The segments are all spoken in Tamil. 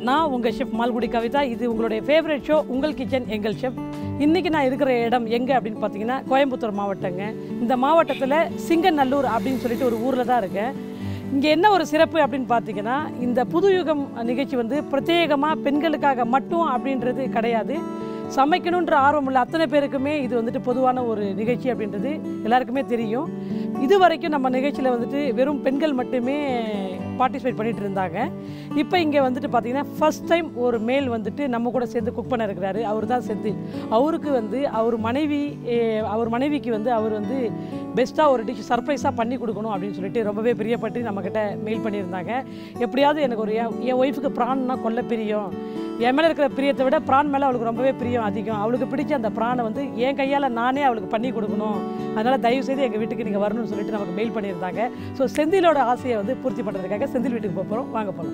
நான் உங்கள் ஷெஃப் மால்குடி கவிதா இது உங்களுடைய ஃபேவரட் ஷோ உங்கள் கிச்சன் எங்கள் ஷெஃப் இன்றைக்கி நான் இருக்கிற இடம் எங்கே அப்படின்னு பார்த்தீங்கன்னா கோயம்புத்தூர் மாவட்டங்க இந்த மாவட்டத்தில் சிங்கநல்லூர் அப்படின்னு சொல்லிட்டு ஒரு ஊரில் தான் இருக்கேன் இங்கே என்ன ஒரு சிறப்பு அப்படின்னு பார்த்தீங்கன்னா இந்த புதுயுகம் நிகழ்ச்சி வந்து பிரத்யேகமாக பெண்களுக்காக மட்டும் அப்படின்றது கிடையாது சமைக்கணுன்ற ஆர்வம் உள்ள அத்தனை பேருக்குமே இது வந்துட்டு பொதுவான ஒரு நிகழ்ச்சி அப்படின்றது எல்லாருக்குமே தெரியும் இது வரைக்கும் நம்ம நிகழ்ச்சியில் வந்துட்டு வெறும் பெண்கள் மட்டுமே பார்ட்டிசிபேட் பண்ணிட்டு இருந்தாங்க இப்போ இங்கே வந்துட்டு பார்த்தீங்கன்னா ஃபர்ஸ்ட் டைம் ஒரு மேல் வந்துட்டு நம்ம கூட சேர்ந்து குக் பண்ண இருக்கிறாரு அவர் தான் செந்தில் அவருக்கு வந்து அவர் மனைவி eh, அவர் மனைவிக்கு வந்து அவர் வந்து பெஸ்ட்டாக ஒரு டிஷ் சர்ப்ரைஸாக பண்ணி கொடுக்கணும் அப்படின்னு சொல்லிட்டு ரொம்பவே பிரியப்பட்டு நம்மக்கிட்ட மெயில் பண்ணியிருந்தாங்க எப்படியாவது எனக்கு ஒரு என் என் ஒய்ஃபுக்கு ப்ரான்னா கொல்ல பிரியம் என் மேலே இருக்கிற பிரியத்தை விட ப்ரான் மேலே அவளுக்கு ரொம்பவே பிரியம் அதிகம் அவளுக்கு பிடிச்ச அந்த ப்ரானை வந்து என் கையால் நானே அவளுக்கு பண்ணி கொடுக்கணும் அதனால் தயவு செய்து எங்கள் வீட்டுக்கு நீங்கள் வரணும்னு சொல்லிட்டு நமக்கு மெயில் பண்ணியிருந்தாங்க ஸோ செந்திலோட ஆசையை வந்து பூர்த்தி பண்ணுறதுக்காக செந்தில் வீட்டுக்கு போக போகிறோம் வாங்க போகலாம்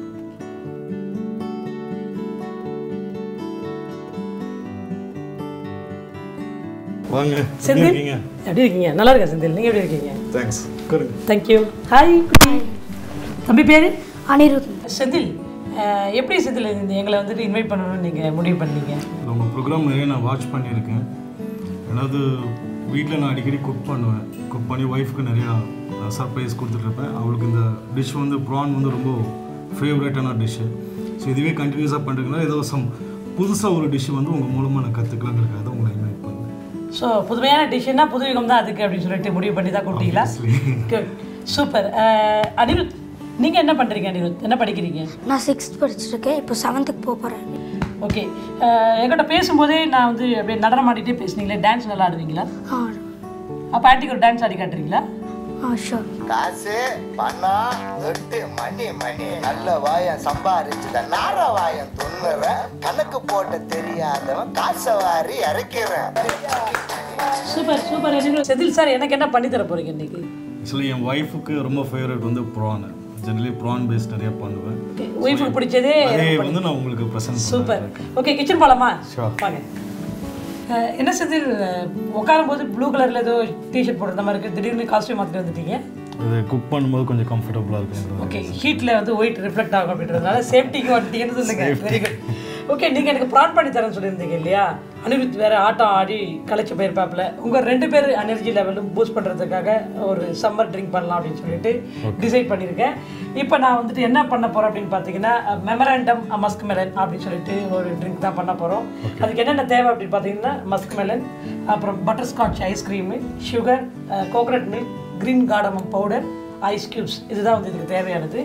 வாங்க எப்படி செந்தில் இருக்கீங்க எப்படி இருக்கீங்க நல்லா இருக்கேன் செந்தில் நீங்கள் எப்படி இருக்கீங்க தேங்க்ஸ் உட்காருங்க தேங்க்யூ ஹாய் குட்டி தம்பி பேர் அனிருத் செந்தில் அஹ், எப்படி செந்தில் இந்த எங்களை வந்துட்டு இன்வைட் பண்ணணும்னு நீங்கள் முடிவு பண்ணீங்க உங்கள் ப்ரோக்ராம் நிறைய நான் வாட்ச் பண்ணியிருக்கேன் அதாவது வீட்டில் நான் அடிக்கடி குக் பண்ணுவேன் குக் பண்ணி ஒய்ஃப்க்கு நிறையா சர்ப்ரைஸ் கொடுத்துட்ருப்பேன் அவளுக்கு இந்த டிஷ் வந்து ப்ரான் வந்து ரொம்ப ஃபேவரட்டான டிஷ்ஷு ஸோ இதுவே கண்டினியூஸாக பண்ணுறதுனால ஏதோ சம் புதுசாக ஒரு டிஷ் வந்து உங்கள் மூலமாக நான் கற்றுக்கலாங்கிறதுக்காக தான் உங்களை இன்வைட் பண்ணேன் ஸோ புதுமையான டிஷ்ஷுன்னா புதுயுகம் தான் அதுக்கு அப்படின்னு சொல்லிட்டு முடிவு பண்ணி தான் கூப்பிட்டீங்களா குட் சூப்பர் அனிருத் நீங்கள் என்ன பண்ணுறீங்க அனிருத் என்ன படிக்கிறீங்க நான் சிக்ஸ்த் படிச்சிருக்கேன் இப்போ செவன்த்துக்கு போக போகிறேன் ஓகே என்கிட்ட பேசும்போதே நான் வந்து அப்படியே நடனம் ஆடிட்டே பேசுனீங்களே டான்ஸ் நல்லா ஆடுவீங்களா ஆ அப்போ ஆண்டிக்கு ஒரு டான்ஸ் ஆடி காட்டுறீங்களா ஆ ஷோர் காசு பணம் வெட்டு மணி மணி நல்ல வாயம் சம்பாரிச்சுட்ட நார வாயம் துண்ணுற கணக்கு போட்ட தெரியாதவன் காசை வாரி இறக்கிறேன் சூப்பர் சூப்பர் அனிருத் செதில் சார் எனக்கு என்ன பண்ணி தர போகிறீங்க இன்னைக்கு ஆக்சுவலி என் ஒய்ஃபுக்கு ரொம்ப ஃபேவரட் வந்து ப்ரான் ஜெனரலி ப்ரான் பேஸ்ட் நிறையா பண்ணுவேன் ஒய்ஃபுக்கு பிடிச்சதே அதே வந்து நான் உங்களுக்கு ப்ரெசென்ட் சூப்பர் ஓகே கிச்சன் போலாமா Sure. வாங்க அஹ், என்ன செதில் உட்காரும் போது ப்ளூ கலரில் ஏதோ டிஷர்ட் போடுற மாதிரி இருக்குது திடீர்னு காஸ்டியூம் மாற்றிட்டு வந்துட்டீங்க இது குக் பண்ணும்போது கொஞ்சம் கம்ஃபர்டபுளாக இருக்குங்கிறது ஓகே ஹீட்டில் வந்து ஒயிட் ரிஃப்ளெக்ட் ஆகும் அப்படின்றதுனால சேஃப்டிக்கு வந்துட்டீங்கன்னு சொல்லுங்க வெரி குட் ஓகே நீங்கள் எனக்கு ப்ரான் பண்ணி தரேன்னு சொல்லியிருந்தீங்க இல்லையா அனிருத் வேற ஆட்டம் ஆடி களைச்சு போயிருப்பாப்புல உங்கள் ரெண்டு பேர் எனர்ஜி லெவலும் பூஸ்ட் பண்ணுறதுக்காக ஒரு சம்மர் ட்ரிங்க் பண்ணலாம் அப்படின்னு சொல்லிட்டு டிசைட் பண்ணியிருக்கேன் இப்போ நான் வந்துட்டு என்ன பண்ண போகிறேன் அப்படின்னு பார்த்தீங்கன்னா மெமரண்டம் மஸ்க் மெலன் அப்படின்னு சொல்லிட்டு ஒரு ட்ரிங்க் தான் பண்ண போகிறோம் அதுக்கு என்னென்ன தேவை அப்படின்னு பார்த்தீங்கன்னா மஸ்க் மெலன் அப்புறம் butterscotch ice cream sugar coconut milk green cardamom powder ice cubes இதுதான் வந்து இதுக்கு தேவையானது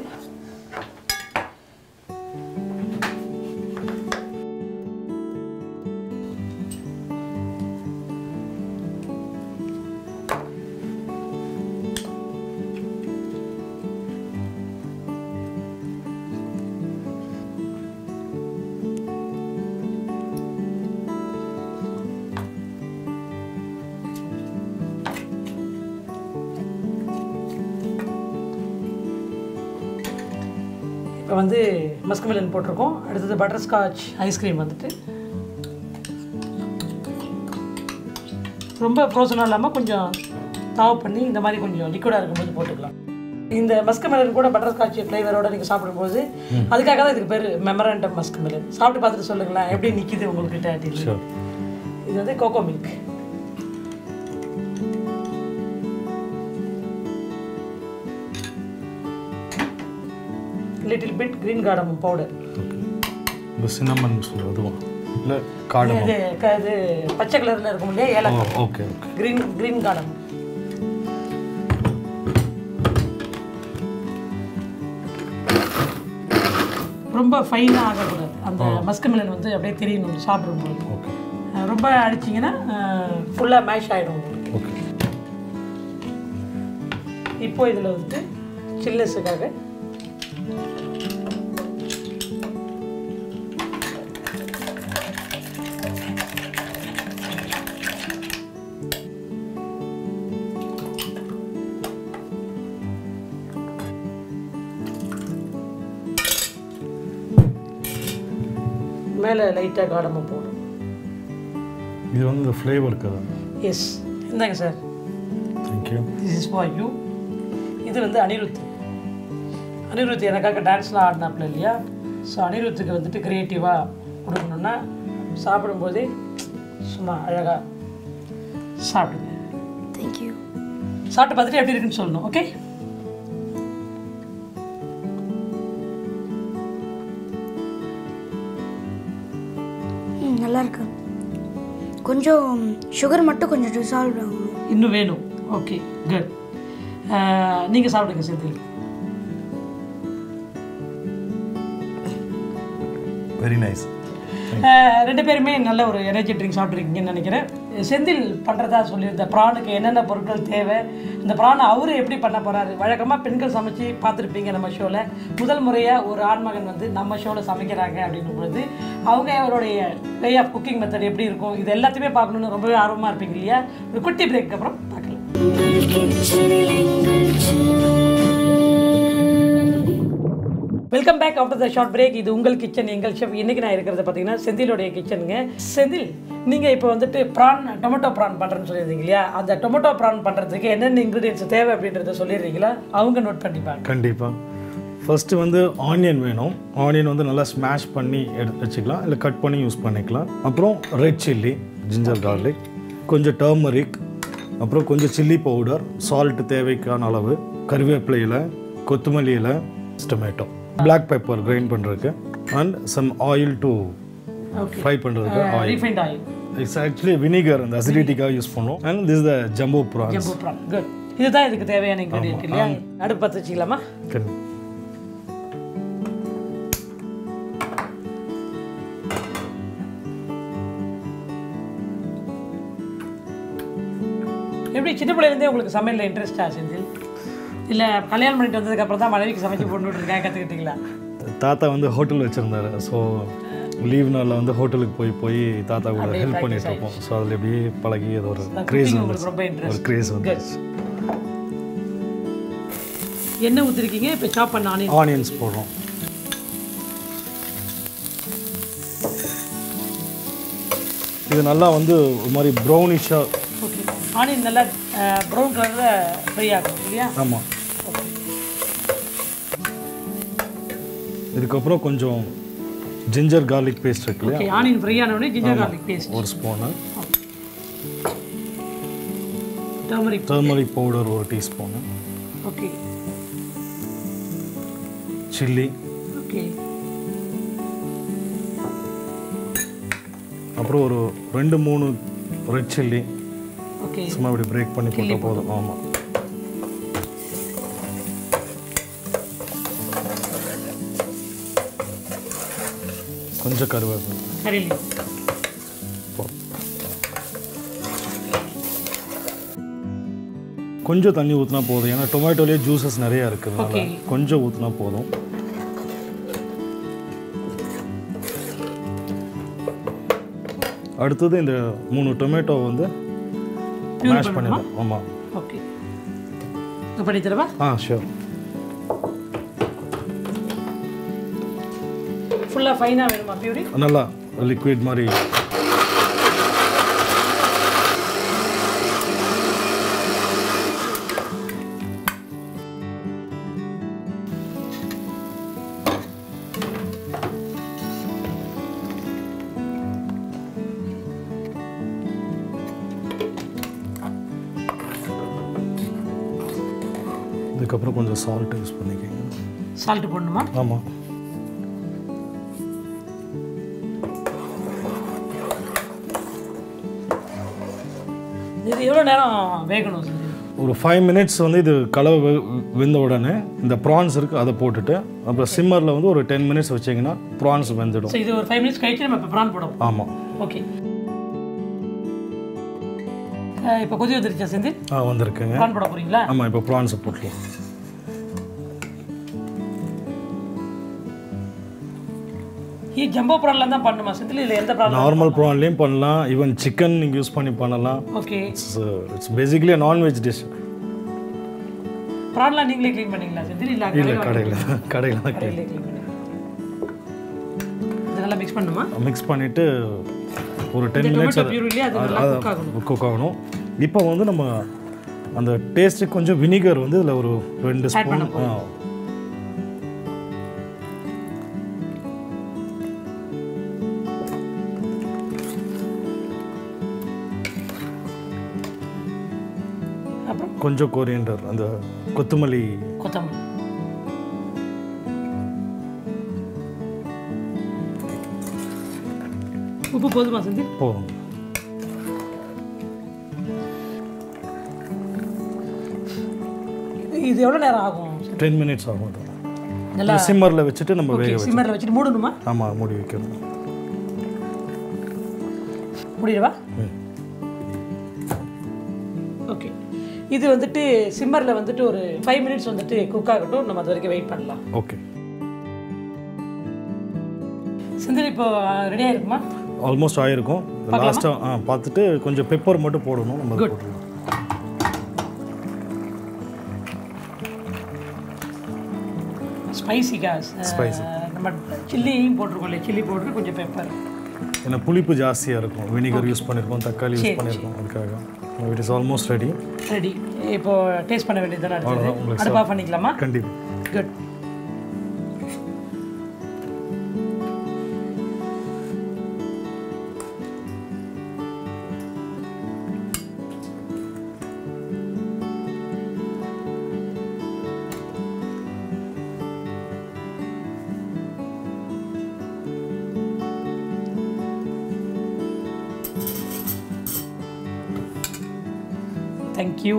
இப்போ வந்து மஸ்க் மெலன் போட்டிருக்கோம் அடுத்தது பட்டர் ஸ்காட்ச் ஐஸ்கிரீம் வந்துட்டு ரொம்ப ஃப்ரோசனாக இல்லாமல் கொஞ்சம் தாவ பண்ணி இந்த மாதிரி கொஞ்சம் லிக்விடாக இருக்கும்போது போட்டுக்கலாம் இந்த மஸ்க் மெலன் கூட பட்டர் ஸ்காட்ச் ஃப்ளேவரோட நீங்கள் சாப்பிடும்போது அதுக்காக தான் இதுக்கு பேர் மெமரண்டம் மஸ்க் மெலன் சாப்பிட்டு பார்த்துட்டு சொல்லுங்களேன் எப்படி நிற்கிது உங்கள்கிட்ட அப்படின்னு ஷூர் இது வந்து cocoa milk little bit green cardamom powder இந்த சின்னமன் சொல்லுறது அதுவா இல்லை காடமா இது க- இது பச்சை கலரில் இருக்கும் இல்லையா ஓ ஏலக்காய் okay okay green green cardamom ரொம்ப ஃபைனாக ஆகக்கூடாது அந்த மஸ்க் மெலன் வந்து அப்படியே தெரியணும் சாப்பிடும்போது ஓகே அஹ் ரொம்ப அடிச்சிங்கன்னா ஃபுல்லாக மேஷ் ஆகிடும் உங்களுக்கு ஓகே இப்போ இதில் வந்துட்டு சில்னஸுக்காக மேலே லைட்டாக காடமாக போடும் இது வந்து இந்த ஃப்ளேவருக்கு தான் எஸ் இந்தாங்க sir thank you this is for you இது வந்து அனிருத் அனிருத் எனக்காக டான்ஸ்லாம் ஆடினாப்புல இல்லையா ஸோ அனிருத்துக்கு வந்துட்டு க்ரியேட்டிவாக கொடுக்கணுன்னா சாப்பிடும்போதே சும்மா அழகாக சாப்பிடுங்க தேங்க்யூ சாப்பிட்டு பார்த்துட்டு எப்படி இருக்குன்னு சொல்லணும் ஓகே ம் நல்லா இருக்கு கொஞ்சம் சுகர் மட்டும் கொஞ்சம் டிசால்வ் ஆகணும் இன்னும் வேணும் ஓகே குட் நீங்கள் சாப்பிடுங்க செந்தில் வெரி நைஸ் அஹ், ரெண்டு பேருமே நல்ல ஒரு எனர்ஜி ட்ரிங்க் சாப்பிட்ருக்கீங்கன்னு நினைக்கிறேன் செந்தில் பண்ணுறதா சொல்லியிருந்த ப்ரானுக்கு என்னென்ன பொருட்கள் தேவை இந்த ப்ரானை அவரு எப்படி பண்ண போகிறாரு வழக்கமாக பெண்கள் சமைச்சு பார்த்துருப்பீங்க நம்ம ஷோவில் முதல் முறையாக ஒரு ஆண்மகன் வந்து நம்ம ஷோவில் சமைக்கிறாங்க அப்படின்னும் பொழுது அவங்க அவருடைய வே ஆஃப் குக்கிங் மெத்தட் எப்படி இருக்கும் இது எல்லாத்தையுமே பார்க்கணுன்னு ரொம்பவே ஆர்வமாக இருப்பீங்க இல்லையா ஒரு குட்டி பிரேக்கு அப்புறம் பார்க்கலாம் welcome back after the short break இது உங்கள் கிச்சன் எங்கள் ஷெஃப் இன்னைக்கு நான் இருக்கிறது பார்த்தீங்கன்னா செந்திலுடைய கிச்சனுங்க செந்தில் நீங்கள் இப்போ வந்துட்டு ப்ரான் டொமேட்டோ ப்ரான் பண்ணுறேன்னு சொல்லியிருந்தீங்க இல்லையா அந்த டொமேட்டோ ப்ரான் பண்ணுறதுக்கு என்னென்ன இன்க்ரீடியன்ஸ் தேவை அப்படின்றத சொல்லிடுறீங்களா அவங்க நோட் பண்ணிப்பாங்க கண்டிப்பாக ஃபஸ்ட்டு வந்து ஆனியன் வேணும் ஆனியன் வந்து நல்லா ஸ்மாஷ் பண்ணி எடுத்து வச்சுக்கலாம் இல்லை கட் பண்ணி யூஸ் பண்ணிக்கலாம் அப்புறம் ரெட் சில்லி ஜிஞ்சர் garlic கொஞ்சம் டர்மரிக் அப்புறம் கொஞ்சம் சில்லி பவுடர் சால்ட் தேவைக்கான அளவு கருவேப்பிலை இலை கொத்தமல்லி இலை டொமேட்டோ பிளாக் பெப்பர் கிரைண்ட் பண்ணுறதுக்கு and some oil to okay fry பண்ணுறதுக்கு oil refined oil it's actually vinegar அந்த அசிடிட்டிக்காக யூஸ் பண்ணுவோம் and this the jumbo prawns jumbo prawn good இதுதான் இதுக்கு தேவையான இன்க்ரீடியன்ட் இல்லையா அடுப்பு பற்ற வச்சுக்கலாமா கண்டி எப்படி சின்ன பிள்ளையிலேருந்தே உங்களுக்கு சமையலில் இன்ட்ரெஸ்டா செந்தில் இல்லை கல்யாணம் பண்ணிட்டு வந்ததுக்கு அப்புறம் தான் மனைவிக்கு சமைச்சு போட்டு இருக்கேன் கற்றுக்கிட்டீங்களா தாத்தா வந்து ஹோட்டல் வச்சுருந்தாரு ஸோ லீவ் நாளில் வந்து ஹோட்டலுக்கு போய் போய் தாத்தா கூட ஹெல்ப் பண்ணிட்டு இருப்போம் ஸோ அதில் எப்படியே பழகி அது ஒரு கிரேஸ் cooking வந்து உங்களுக்கு ரொம்ப interest. ஒரு கிரேஸ் வந்து Good. எண்ணெய் ஊற்றிருக்கீங்க இப்போ சாப் பண்ண ஆனியன் ஆனியன்ஸ் போடுறோம் இது நல்லா வந்து ஒரு மாதிரி ப்ரௌனிஷாக ஓகே ஆனியன் நல்லா ப்ரௌன் கலரில் ஃப்ரை ஆகும் இல்லையா ஆமாம் இதுக்கப்புறம் கொஞ்சம் ஜிஞ்சர் garlic பேஸ்ட் இருக்கு இல்லையா ஓகே ஆனியன் ஃப்ரை ஆன உடனே ஜிஞ்சர் கார்லிக் பேஸ்ட் ஒரு ஸ்பூனு டர்மரிக் டர்மரிக் பவுடர் ஒரு டீஸ்பூனு ஓகே சில்லி ஓகே அப்புறம் ஒரு ரெண்டு மூணு ரெட் சில்லி ஓகே சும்மா இப்படி பிரேக் பண்ணி போட்டால் போதும் ஆமாம் கொஞ்சம் கருவேப்பிலை கறிலி கொஞ்சம் தண்ணி ஊற்றினா போதும் ஏன்னா டொமேட்டோலேயே ஜூஸஸ் நிறையா இருக்குதுனால Okay. கொஞ்சம் ஊற்றினா போதும் அடுத்தது இந்த மூணு டொமேட்டோ வந்து மேஷ் பண்ணிடலாம் ஆமாம் ஓகே பண்ணி தரவா ஆ ஷூர் ஃபுல்லாக ஃபைனாக வேணுமா பியூரி நல்லா லிக்விட் மாதிரி இதுக்கப்புறம் கொஞ்சம் சால்ட் யூஸ் பண்ணிக்கோங்க சால்ட் போடணுமா ஆமாம் இது எவ்வளோ நேரம் வேகணும் செஞ்சு ஒரு ஃபைவ் மினிட்ஸ் வந்து இது கலவை வெ- வெந்த உடனே இந்த ப்ரான்ஸ் இருக்குது அதை போட்டுட்டு அப்புறம் சிம்மரில் வந்து ஒரு டென் மினிட்ஸ் வச்சிங்கன்னா ப்ரான்ஸ் வெந்துடும் ஸோ இது ஒரு ஃபைவ் மினிட்ஸ் கழிச்சு நம்ம இப்போ ப்ரான் போடுவோம் ஆமாம் ஓகே இப்போ கொதி வந்துருச்சா செஞ்சு ஆ வந்திருக்குங்க ப்ரான் போட போகிறீங்களா ஆமாம் இப்போ ப்ரான்ஸை போட்டுக்கலாம் இது ஜம்போ ப்ரான்ல தான் பண்ணுமா செந்தில் இல்லை எந்த ப்ரான் நார்மல் ப்ரான்லேயும் பண்ணலாம் ஈவன் சிக்கன் நீங்கள் யூஸ் பண்ணி பண்ணலாம் okay it's it's basically nonveg dish ப்ரான்லாம் நீங்களே க்ளீன் பண்ணீங்களா செந்தில் இல்லை இல்லை கடையில் கடையில் தான் கடையிலே க்ளீன் பண்ணி இது நல்லா மிக்ஸ் பண்ணுமா மிக்ஸ் பண்ணிவிட்டு ஒரு டென் இந்த மினிட்ஸ் டொமேட்டோ பியூரிலே அது நல்லா குக் ஆகணும் குக் ஆகணும் இப்போ வந்து நம்ம அந்த டேஸ்ட்டுக்கு கொஞ்சம் வினிகர் வந்து இதில் ஒரு ரெண்டு ஸ்பூன் அப்புறம் கொஞ்சம் கோரியண்டர் அந்த கொத்தமல்லி கொத்தமல்லி உப்பு போதுமா செந்தில் போதும் இது எவ்வளோ நேரம் ஆகும் டென் மினிட்ஸ் ஆகும் அது. நல்லா சிம்மரில் வச்சுட்டு நம்ம வேக வச்சு சிம்மரில் வச்சுட்டு மூடணுமா ஆமாம் மூடி வைக்கணும் முடியவா ம். ஓகே இது வந்துட்டு சிம்மரில் வந்துட்டு ஒரு ஃபைவ் மினிட்ஸ் வந்துட்டு குக் ஆகட்டும் நம்ம அது வரைக்கும் வெயிட் பண்ணலாம் ஓகே செந்தில் இப்போ ரெடியாக இருக்குமா ஆல்மோஸ்ட் ஆயிருக்கும் லாஸ்ட்டாக ஆ பார்த்துட்டு கொஞ்சம் பெப்பர் மட்டும் போடணும் நம்ம அதை போட்டுக்கலாம் ஸ்பைசி காஸ் Spicy. நம்ம சில்லியும் போட்டிருக்கோம் இல்லையா சில்லி போட்டு கொஞ்சம் பெப்பர் ஏன்னா புளிப்பு ஜாஸ்தியாக இருக்கும் வினிகர் யூஸ் பண்ணியிருக்கோம் தக்காளி யூஸ் பண்ணியிருக்கோம் அதுக்காக it is almost ready ready இப்போ டேஸ்ட் பண்ண வேண்டியது தானே அவ்வளவுதான், அடுத்தது உங்களுக்கு அடுப்பா பண்ணிக்கலாமா கண்டிப்பாக குட் தேங்க்யூ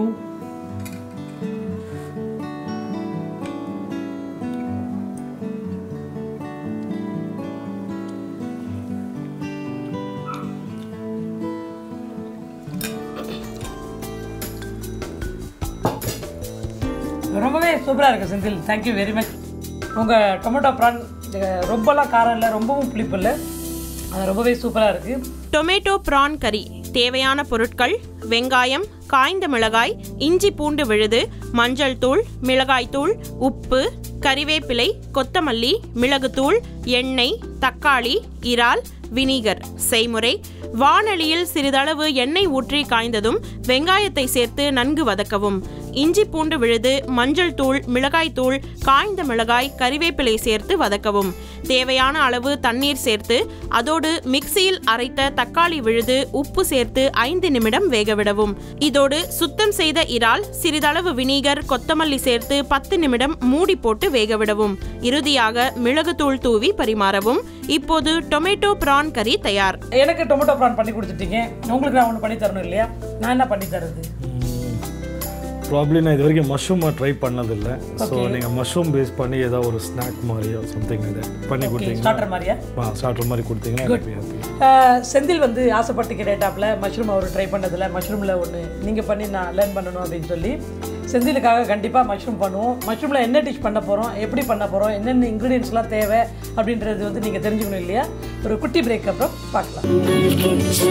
ரொம்பவே சூப்பராக இருக்குது செந்தில் தேங்க்யூ வெரி மச் உங்கள் டொமேட்டோ ப்ரான் ரொம்பலாம் காரம் இல்லை ரொம்பவும் புளிப்பு இல்லை அது ரொம்பவே சூப்பராக இருக்குது டொமேட்டோ ப்ரான் கறி தேவையான பொருட்கள் வெங்காயம் காய்ந்த மிளகாய் இஞ்சி பூண்டு விழுது மஞ்சள் தூள் மிளகாய் தூள் உப்பு கறிவேப்பிலை கொத்தமல்லி மிளகுத்தூள் எண்ணெய் தக்காளி இறால் வினிகர் செய்முறை வாணலியில் சிறிதளவு எண்ணெய் ஊற்றி காய்ந்ததும் வெங்காயத்தை சேர்த்து நன்கு வதக்கவும் இஞ்சி பூண்டு விழுது மஞ்சள் தூள் மிளகாய் தூள் காய்ந்த மிளகாய் கறிவேப்பிலை சேர்த்து வதக்கவும் தேவையான அளவு தண்ணீர் சேர்த்து அதோடு மிக்சியில் அரைத்த தக்காளி விழுது உப்பு சேர்த்து ஐந்து நிமிடம் வேகவிடவும் இதோடு சுத்தம் செய்த இறால் சிறிதளவு வினிகர் கொத்தமல்லி சேர்த்து பத்து நிமிடம் மூடி போட்டு வேகவிடவும் இறுதியாக மிளகுத்தூள் தூவி பரிமாறவும் இப்போது டொமேட்டோ பிரான் கறி தயார் எனக்கு டொமேட்டோ ப்ரான் பண்ணி கொடுத்துட்டீங்க உங்களுக்கு நான் ஒன்று பண்ணி தரணும் இல்லையா நான் என்ன பண்ணி தரது ப்ராப்ளி நான் இது வரைக்கும் மஷ்ரூமை ட்ரை பண்ணதில்லை ஸோ நீங்கள் மஷ்ரூம் பேஸ் பண்ணி ஏதாவது ஒரு ஸ்நாக் மாதிரியோ சம்திங் இது பண்ணி கொடுத்தீங்கன்னா ஸ்டார்டர் மாதிரியா ஆ ஸ்டார்டர் மாதிரி கொடுத்தீங்கன்னா எனக்கு happy. அஹ், செந்தில் வந்து ஆசைப்பட்டு கேட்டாப்ல மஷ்ரூம் அவர் ட்ரை பண்ணதில்ல மஷ்ரூமில் ஒன்று நீங்கள் பண்ணி நான் லேர்ன் பண்ணணும் அப்படின்னு சொல்லி செந்திலுக்காக கண்டிப்பாக மஷ்ரூம் பண்ணுவோம் மஷ்ரூமில் என்ன டிஷ் பண்ண போகிறோம் எப்படி பண்ண போகிறோம் என்னென்ன இன்க்ரீடியன்ஸ்லாம் தேவை அப்படின்றது வந்து நீங்கள் தெரிஞ்சுக்கணும் இல்லையா ஒரு குட்டி பிரேக் அப்புறம் பார்க்கலாம்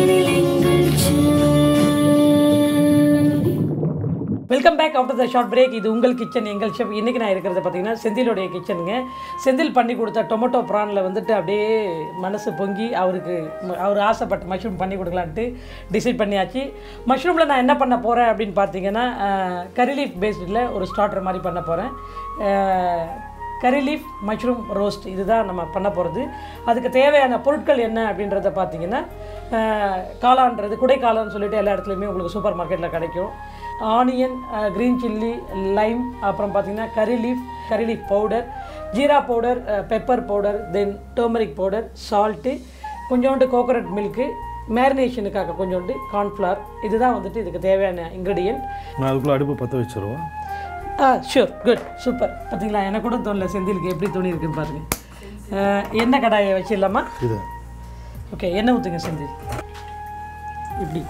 welcome back after the short break இது உங்கள் கிச்சன் எங்கள் ஷெஃப் இன்றைக்கி நான் இருக்கிறது பார்த்தீங்கன்னா செந்திலுடைய கிச்சனுங்க செந்தில் பண்ணி கொடுத்த டொமேட்டோ ப்ரானில் வந்துட்டு அப்படியே மனசு பொங்கி அவருக்கு ம- அவர் ஆசைப்பட்ட மஷ்ரூம் பண்ணி கொடுக்கலான்ட்டு டிசைட் பண்ணியாச்சு மஷ்ரூமில் நான் என்ன பண்ண போகிறேன் அப்படின்னு பார்த்தீங்கன்னா கரி லீஃப் பேஸ்டில் ஒரு ஸ்டார்டர் மாதிரி பண்ண போகிறேன் கரி லீஃப் மஷ்ரூம் ரோஸ்ட் இதுதான் நம்ம பண்ண போகிறது அதுக்கு தேவையான பொருட்கள் என்ன அப்படின்றத பார்த்தீங்கன்னா அஹ், காளான்றது குடைக்காளான்னு சொல்லிட்டு எல்லா இடத்துலையுமே உங்களுக்கு சூப்பர் மார்க்கெட்டில் கிடைக்கும் ஆனியன் க்ரீன் சில்லி லைம் அப்புறம் பார்த்தீங்கன்னா curry leaf curry leaf powder jeera powder pepper powder then turmeric powder salt கொஞ்சோண்டு கோகோனட் மில்க்கு மேரினேஷனுக்காக கொஞ்சோண்டு கார்ன்ஃப்ளவர் இதுதான் வந்துட்டு இதுக்கு தேவையான இன்க்ரீடியன்ட் நான் அதுக்குள்ளே அடுப்பு பற்ற வச்சிருவேன் ஆ ஷூர் குட் சூப்பர் பார்த்தீங்களா எனக்கு கூட தோணல செந்திலுக்கு எப்படி தோணி இருக்குன்னு பாருங்க அஹ், எண்ணெய் கடாயை வச்சிடலாமா இது ஓகே எண்ணெய் ஊற்றுங்க செந்தில் இப்படி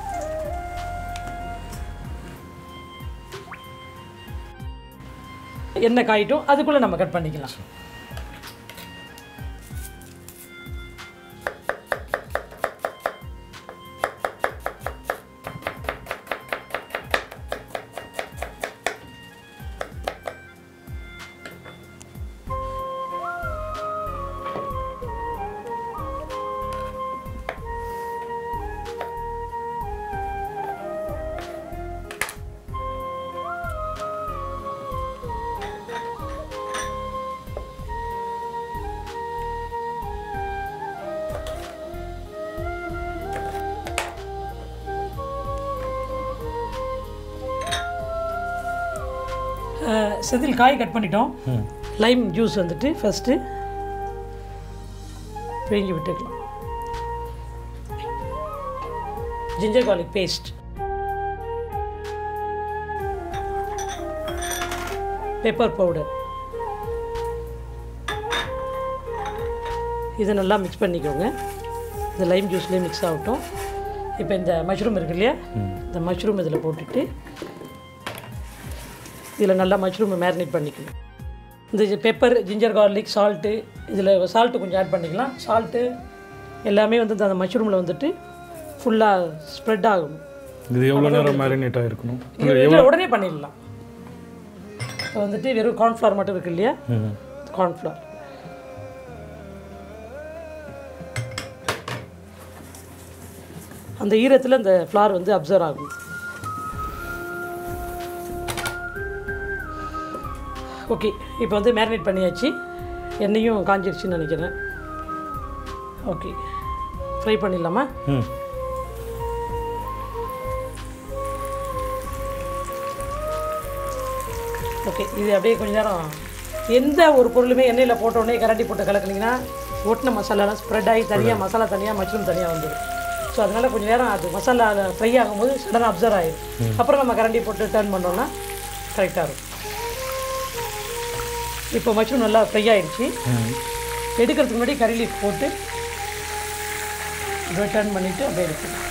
எண்ணெய் காயிட்டும் அதுக்குள்ளே நம்ம கட் பண்ணிக்கலாம் அஹ், செதில் காய் கட் பண்ணிட்டோம் லைம் ஜூஸ் வந்துட்டு ஃபஸ்ட்டு பிழிஞ்சு விட்டுக்கலாம் ginger garlic paste pepper powder இதை நல்லா மிக்ஸ் பண்ணிக்கோங்க இந்த லைம் ஜூஸ்லேயே மிக்ஸ் ஆகட்டும் இப்போ இந்த மஷ்ரூம் இருக்கு இல்லையா இந்த மஷ்ரூம் இதில் போட்டுட்டு இதில் நல்லா மஷ்ரூமை மேரினேட் பண்ணிக்கணும் இந்த பெப்பர் ஜிஞ்சர் கார்லிக் சால்ட்டு இதில் சால்ட்டு கொஞ்சம் ஆட் பண்ணிக்கலாம் சால்ட்டு எல்லாமே வந்து அந்த மஷ்ரூமில் வந்துட்டு ஃபுல்லாக ஸ்ப்ரெட் ஆகணும் இது எவ்வளோ நேரம் மேரினேட் ஆகிருக்கணும் இது இல்லை உடனே பண்ணிடலாம் இப்போ வந்துட்டு வெறும் கார்ன்ஃப்ளவர் மட்டும் இருக்கு இல்லையா கார்ன்ஃப்ளவர் அந்த ஈரத்தில் அந்த ஃப்ளார் வந்து அப்சர்வ் ஆகும் ஓகே இப்போ வந்து மேரினேட் பண்ணியாச்சு எண்ணெயும் காஞ்சிருச்சுன்னு நினைக்கிறேன் ஓகே ஃப்ரை பண்ணிடலாமா ம் ஓகே இது அப்படியே கொஞ்ச நேரம் எந்த ஒரு பொருளுமே எண்ணெயில் போட்ட உடனே கரண்டி போட்டு கலக்குனீங்கன்னா ஒட்டின மசாலாலாம் ஸ்ப்ரெட் ஆகி தனியாக மசாலா தனியாக மஷ்ரூம் தனியாக வந்துடும் ஸோ அதனால் கொஞ்ச நேரம் அது மசாலா ஃப்ரை ஆகும்போது சடனாக அப்சர்வ் ஆகிடும் அப்புறம் நம்ம கரண்டி போட்டு டர்ன் பண்ணோம்னா கரெக்டாக இருக்கும் இப்போ மஷ்ரூம் நல்லா ஃப்ரை ஆயிடுச்சு எடுக்கிறதுக்கு முன்னாடி கறி லீஃப் போட்டு அப்படியே டர்ன் பண்ணிவிட்டு அப்படியே எடுக்கணும்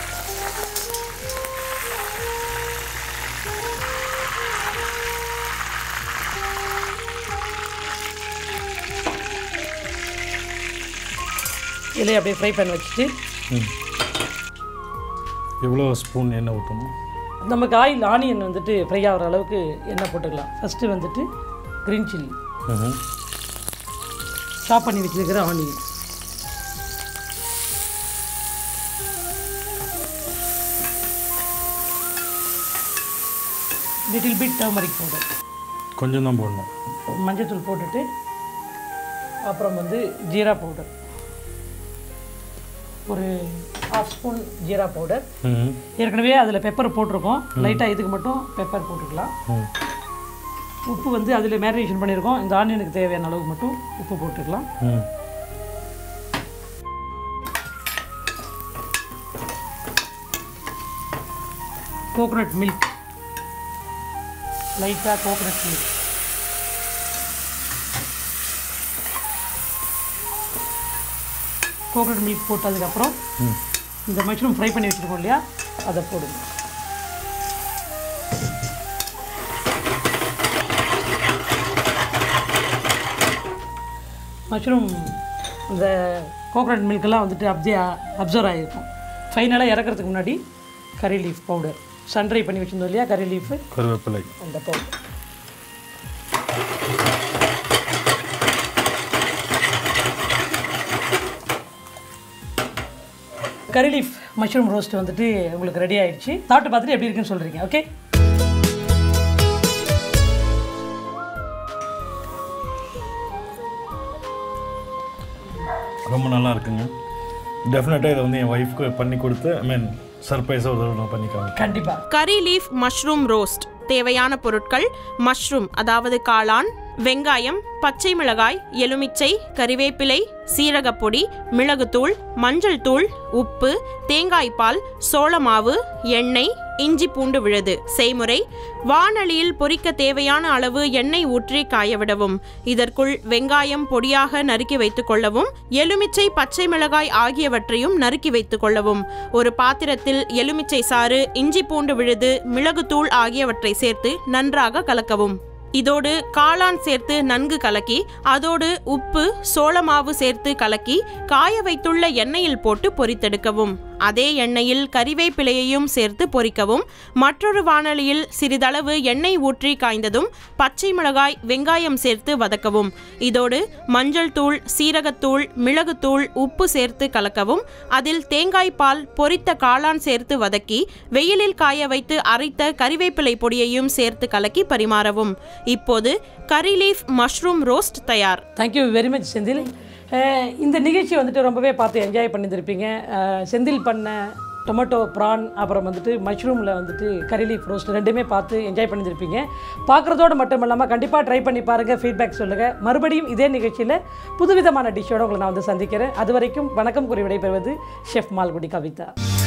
இதிலே அப்படியே ஃப்ரை பண்ணி வச்சுட்டு எவ்வளோ ஸ்பூன் எண்ணெய் ஊற்றணும் நமக்கு ஆயில் ஆனியன் வந்துட்டு ஃப்ரை ஆகிற அளவுக்கு எண்ணெய் போட்டுக்கலாம் ஃபஸ்ட்டு வந்துட்டு க்ரீன் சில்லி ம் சாப் பண்ணி வச்சிருக்கிற onion little bit turmeric powder கொஞ்சம் தான் போடணும் மஞ்சள்தூள் போட்டுட்டு அப்புறம் வந்து ஜீரா பவுடர் ஒரு ஹாஃப் ஸ்பூன் ஜீரா பவுடர் ம் ஏற்கனவே அதில் பெப்பர் போட்டிருக்கோம் லைட்டாக இதுக்கு மட்டும் பெப்பர் போட்டுக்கலாம் ம் உப்பு வந்து அதில் மேரினேஷன் பண்ணியிருக்கோம் இந்த ஆனியனுக்கு தேவையான அளவுக்கு மட்டும் உப்பு போட்டுக்கலாம் ம் கோகோனட் மில்க் லைட்டாக கோகோனட் மில்க் கோகோனட் மில்க் போட்டதுக்கப்புறம் இந்த மஷ்ரூம் ஃப்ரை பண்ணி வச்சுருக்கோம் இல்லையா அதை போடுங்க மஷ்ரூம் இந்த கோகோனட் மில்கெல்லாம் வந்துட்டு அப்படியே அப்சர்வ் ஆகிருக்கும் ஃபைனலாக இறக்குறதுக்கு முன்னாடி கறி லீஃப் பவுடர் சன்ட்ரை பண்ணி வச்சுருந்தோம் இல்லையா கறி லீஃபு கருவேப்பிலை அந்த பவுடர் கறி லீஃப் மஷ்ரூம் ரோஸ்ட் வந்துட்டு உங்களுக்கு ரெடி ஆயிடுச்சு சாப்பிட்டு பார்த்துட்டு எப்படி இருக்குன்னு சொல்கிறீங்க ஓகே ரொம்ப நல்லா இருக்குங்க டெஃபினட்டாக இதை வந்து என் ஒய்ஃப்க்கு பண்ணி கொடுத்து ஐ மீன் சர்ப்ரைஸாக ஒரு தடவை நான் பண்ணிக்காங்க கண்டிப்பாக கரி லீஃப் மஷ்ரூம் ரோஸ்ட் தேவையான பொருட்கள் மஷ்ரூம் அதாவது காளான் வெங்காயம் பச்சை மிளகாய் எலுமிச்சை கறிவேப்பிலை சீரகப்பொடி மிளகுத்தூள் மஞ்சள் தூள் உப்பு தேங்காய் பால் சோளமாவு எண்ணெய் இஞ்சி பூண்டு விழுது செய்முறை வானலியில் பொரிக்க தேவையான அளவு எண்ணெய் ஊற்றி காயவிடவும் இதற்குள் வெங்காயம் பொடியாக நறுக்கி வைத்துக் கொள்ளவும் எலுமிச்சை பச்சை மிளகாய் ஆகியவற்றையும் நறுக்கி வைத்துக் கொள்ளவும் ஒரு பாத்திரத்தில் எலுமிச்சை சாறு இஞ்சி பூண்டு விழுது மிளகுத்தூள் ஆகியவற்றை சேர்த்து நன்றாக கலக்கவும் இதோடு காளான் சேர்த்து நன்கு கலக்கி அதோடு உப்பு சோளமாவு சேர்த்து கலக்கி காய வைத்துள்ள எண்ணெயில் போட்டு பொரித்தெடுக்கவும் அதே எண்ணெயில் கறிவேப்பிலையையும் சேர்த்து பொரிக்கவும் மற்றொரு வாணலியில் சிறிதளவு எண்ணெய் ஊற்றி காய்ந்ததும் பச்சை மிளகாய் வெங்காயம் சேர்த்து வதக்கவும் இதோடு மஞ்சள் தூள் சீரகத்தூள் மிளகுத்தூள் உப்பு சேர்த்து கலக்கவும் அதில் தேங்காய் பால் பொரித்த காளான் சேர்த்து வதக்கி வெயிலில் காய வைத்து அரைத்த கறிவேப்பிலை பொடியையும் சேர்த்து கலக்கி பரிமாறவும் இப்போது கறி லீஃப் மஷ்ரூம் ரோஸ்ட் தயார் தேங்க்யூ வெரி மச் செந்தில் அஹ் இந்த நிகழ்ச்சி வந்துட்டு ரொம்பவே பார்த்து என்ஜாய் பண்ணியிருந்திருப்பீங்க அஹ் செந்தில் பண்ண டொமேட்டோ ப்ரான் அப்புறம் வந்துட்டு மஷ்ரூமில் வந்துட்டு கறி லீஃப் ரோஸ்ட் ரெண்டுமே பார்த்து என்ஜாய் பண்ணியிருப்பீங்க பார்க்குறதோடு மட்டும் இல்லாமல் கண்டிப்பாக ட்ரை பண்ணி பாருங்கள் ஃபீட்பேக் சொல்லுங்கள் மறுபடியும் இதே நிகழ்ச்சியில் புதுவிதமான டிஷ்ஷோட உங்களை நான் வந்து சந்திக்கிறேன் அது வரைக்கும் வணக்கம் கூறி விடைபெறுவது ஷெஃப் மால்குடி கவிதா